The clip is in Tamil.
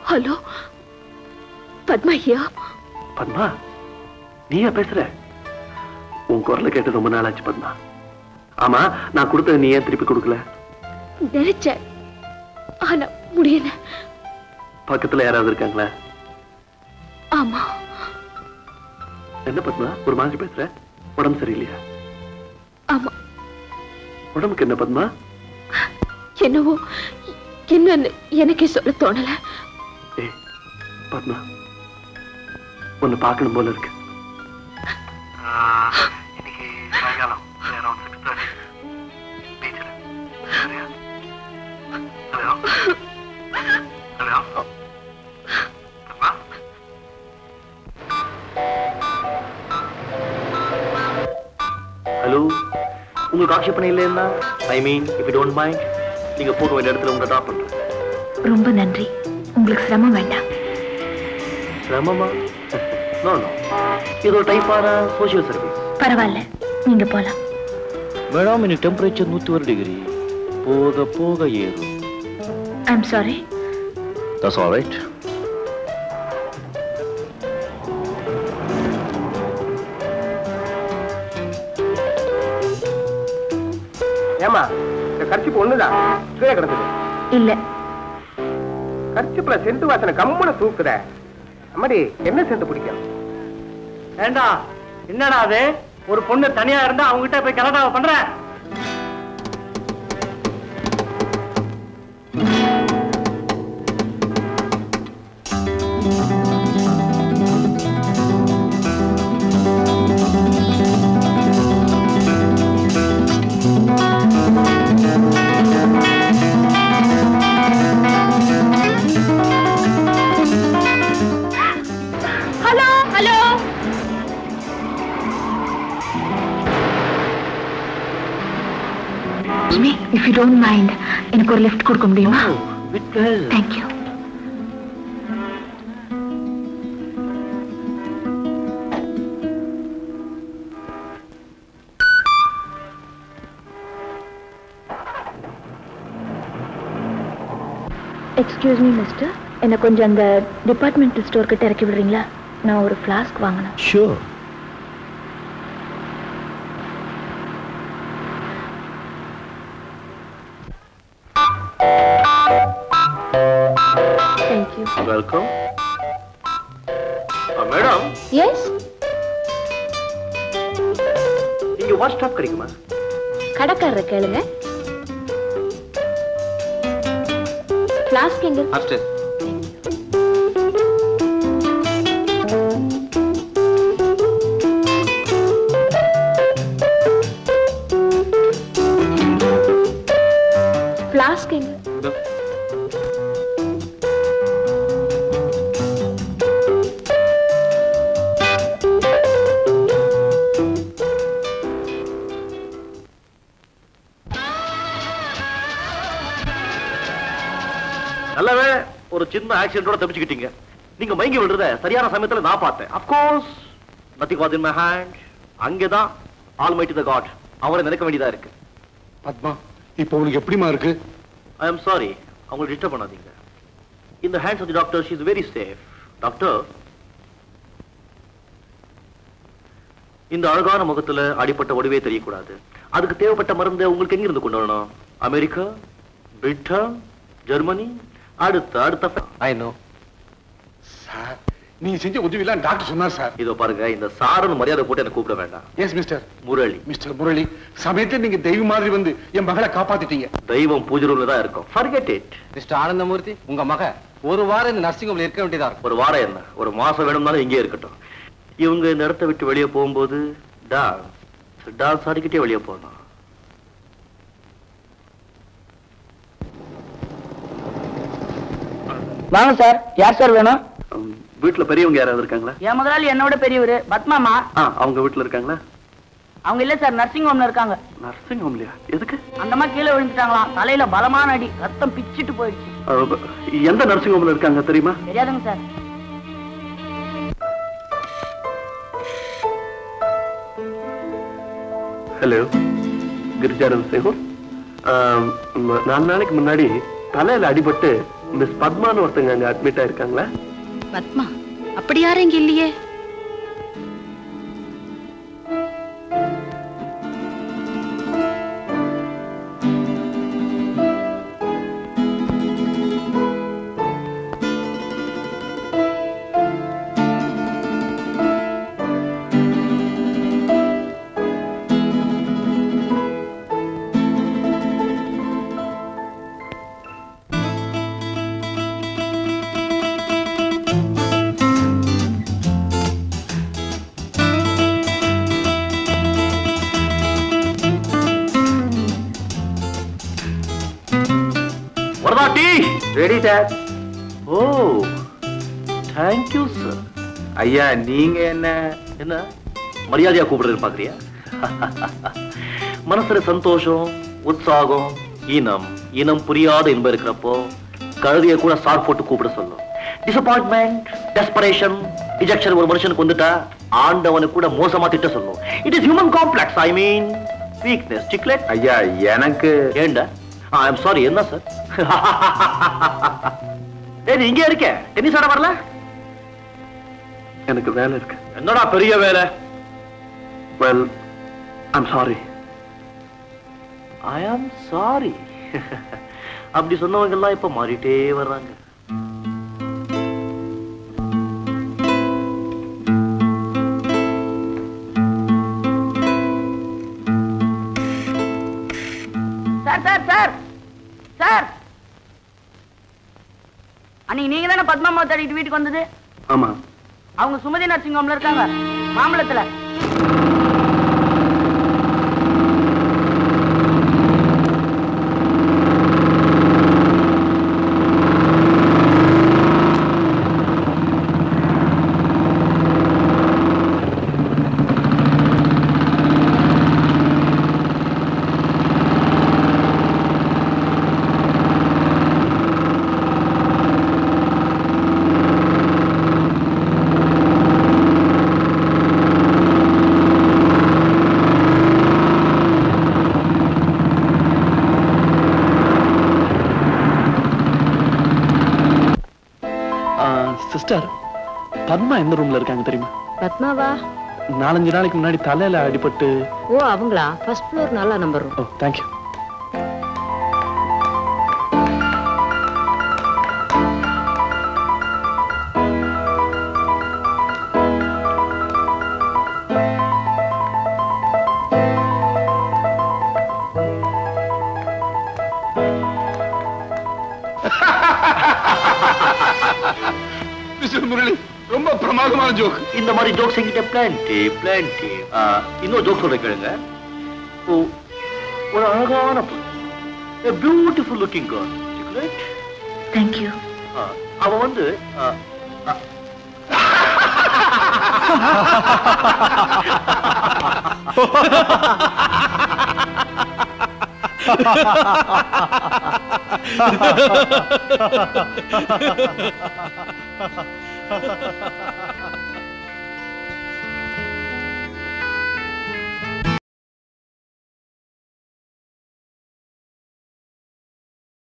ஹலோ பத்மா ஐயா பத்மா நீயா பேசுற உன் குரலை கேட்டு ரொம்ப நாள் ஆச்சு பத்மா ஆமா நான் கொடுத்தது நீ ஏன் திருப்பி கொடுக்கல நினைச்சேன் ஆனா முடியல பக்கத்துல யாராவது இருக்காங்களா ஆமா என்ன பத்மா ஒரு மாதிரி பேசுற உடம்பு சரியில்லையா ஆமா உடம்புக்கு என்ன பத்மா என்னவோ என்னன்னு எனக்கே சொல்ல தோணல ஏய் பத்மா உன்னை பார்க்கணும் போல இருக்கு இன்னைக்கு சாயங்காலம் அரௌண்ட் சிக்ஸ் தேர்ட்டி பீச்சில் ஹலோ ஹலோ பத்மா ஹலோ உங்களுக்கு ஆட்சேபனை இல்லைன்னா I mean if you don't mind நீங்க போக வேண்டிய இடத்துல உங்களை ட்ராப் பண்றேன் ரொம்ப நன்றி உங்களுக்கு சிரமம் வேண்டாம் சிரமமா நோ நோ இது ஒரு டைப்பான சோஷியல் சர்வீஸ் பரவாயில்ல நீங்க போலாம் மேடம் இன்னைக்கு டெம்பரேச்சர் நூத்தி ஒரு டிகிரி போக போக ஏறும் I'm sorry that's all right ஏமா இந்த கர்ச்சிப்பு ஒண்ணுதான் கீழே கிடக்குது இல்ல கர்ச்சிப்புல செண்டு வாசனை கம்முன தூக்குத அம்மாடி என்ன செண்டு பிடிக்கும் ஏண்டா என்னடா அது ஒரு பொண்ணு தனியா இருந்தா அவங்க கிட்ட போய் கலடாவை பண்ற hello hello if you don't mind எனக்கு ஒரு லிஃப்ட் கொடுக்க முடியுமா with please thank you excuse me mister என்னை கொஞ்சம் அந்த டிபார்ட்மெண்டல் ஸ்டோர் கிட்ட இறக்கி விடுறீங்களா நான் ஒரு ஃப்ளாஸ்க் வாங்கணும் sure thank you welcome madam yes இங்க வாட்ச் ஸ்டாப் கிடைக்குமா கடைக்காரரை கேளுங்க ஃப்ளாஸ்க் எங்க அப்டேஸ் ஃப்ளாஸ்க் எங்க நல்ல வேளை ஒரு சின்ன ஆக்சிடென்ட்டோட தப்பிச்சுக்கிட்டீங்க நீங்க மயங்கி விடுறத சரியான சமயத்துல நான் பார்த்தேன் of course nothing was in my hand அங்கேதான் ஆல் மைட்டி த காட் அவரை நினைக்க வேண்டியதா இருக்கு பத்மா இப்போ உனக்கு எப்படிமா இருக்கு ஐ எம் சாரி அவங்களை டிஸ்டர்ப் பண்ணாதீங்க இந்த hands off the doctor she is very safe doctor இந்த அழகான முகத்துல அடிப்பட்ட ஒடிவே தெரியக்கூடாது அதுக்கு தேவைப்பட்ட மருந்தை உங்களுக்கு எங்க இருந்து கொண்டு வரணும் அமெரிக்கா பிரிட்டன் ஜெர்மனி அடுத்த அடுத்த ஐ நோ சார் நீங்க செஞ்ச உதவியெல்லாம் டாக்டர் சொன்னார் சார் இதோ பாருங்க இந்த சாரன் மரியாதை போட்டு எனக்கு கூப்பிட வேண்டாம் yes mister Murali mister Murali சமயத்தில் நீங்க தெய்வம் மாதிரி வந்து என் மகளை காப்பாத்திட்டீங்க தெய்வம் பூஜை ரூம்ல தான் இருக்கும் ஃபர்கெட் இட் மிஸ்டர் ஆனந்தமூர்த்தி உங்க மக ஒரு வாரம் இந்த நர்சிங் ஹோம்ல இருக்க வேண்டியதா இருக்கும் ஒரு வாரம் என்ன ஒரு மாசம் வேணும்னாலும் இங்கே இருக்கட்டும் இவங்க இந்த இடத்த விட்டு வெளியே போகும்போது டான்ஸ் டான்ஸ் ஆடிக்கிட்டே வெளியே போகணும் வாங்க சார் யார் சார் வேணும் உம், வீட்டுல பெரியவங்க யாராவது இருக்காங்களா என் முதலாளி என்னோட பெரியவர் பத்மாமா ஆ அவங்க வீட்டுல இருக்காங்களா அவங்க இல்ல சார் நர்சிங் ஹோம்ல இருக்காங்க நர்சிங் ஹோம்லயா எதுக்கு அந்த அம்மா கீழே விழுந்துட்டாங்களாம் தலையில பலமான அடி ரத்தம் பிச்சிட்டு போயிடுச்சு அஹ், எந்த நர்சிங் ஹோம்ல இருக்காங்க தெரியுமா தெரியாதுங்க சார் ஹலோ கிரிஜானந்த் சேகூர் ஆம், ம- நாலு நாளைக்கு முன்னாடி தலையில அடிபட்டு மிஸ் பத்மான்னு ஒருத்தங்க அங்க அட்மிட் ஆயிருக்காங்களா பத்மா அப்படி யாரும் இங்க இல்லையே Varada tea ready sir oh thank you sir ஐயா நீங்க என்ன என்ன மரியாதையா கூப்பிடுறது பாக்குறியா மனசுல சந்தோஷம் உற்சாகம் இனம் இனம் புரியாத இன்பம் இருக்கிறப்போ கழுதிய கூட சார் போட்டு கூப்பிட சொல்லும் டிசப்பாயின்மெண்ட் டெஸ்பரேஷன் ரிஜெக்ஷன் ஒரு மனுஷனுக்கு வந்துட்டா ஆண்டவனுக்கு கூட மோசமா திட்ட சொல்லும் it is human complex I mean weakness Chiclet ஐயா எனக்கு ஏண்டா ஐ எம் சாரி என்ன சார் ஏய் நீ இங்கே இருக்க டென்னிஸ் ஆட வரல எனக்கு வேலை இருக்கு என்னடா பெரிய வேலை well I'm sorry I am sorry அப்படி சொன்னவங்க எல்லாம் இப்ப மாறிட்டே வர்றாங்க சார் சார் சார் சார் அன்னைக்கு நீங்க தானே பத்மாமா தேடிட்டு வீட்டுக்கு வந்தது ஆமா அவங்க சுமதி நர்சிங் ஹோம்ல இருக்காங்க மாம்பழத்துல சிஸ்டர் பத்மா எந்த ரூம்ல இருக்காங்க தெரியுமா பத்மாவா நாலஞ்சு நாளைக்கு முன்னாடி தலையில அடிபட்டு ஓ அவங்களா ஃபர்ஸ்ட் ஃப்ளோர் நல்லா number oh thank you mister Murali ரொம்ப பிரமாதமான ஜோக் இந்த மாதிரி ஜோக்ஸ் என்கிட்ட பிளான்டி பிளான்டி இன்னொரு ஜோக் சொல்றேன் கேளுங்க ஓ ஒரு அழகான பொண்ணு beautiful looking girl Chiclet thank you அவ வந்து ஆ, ஆ,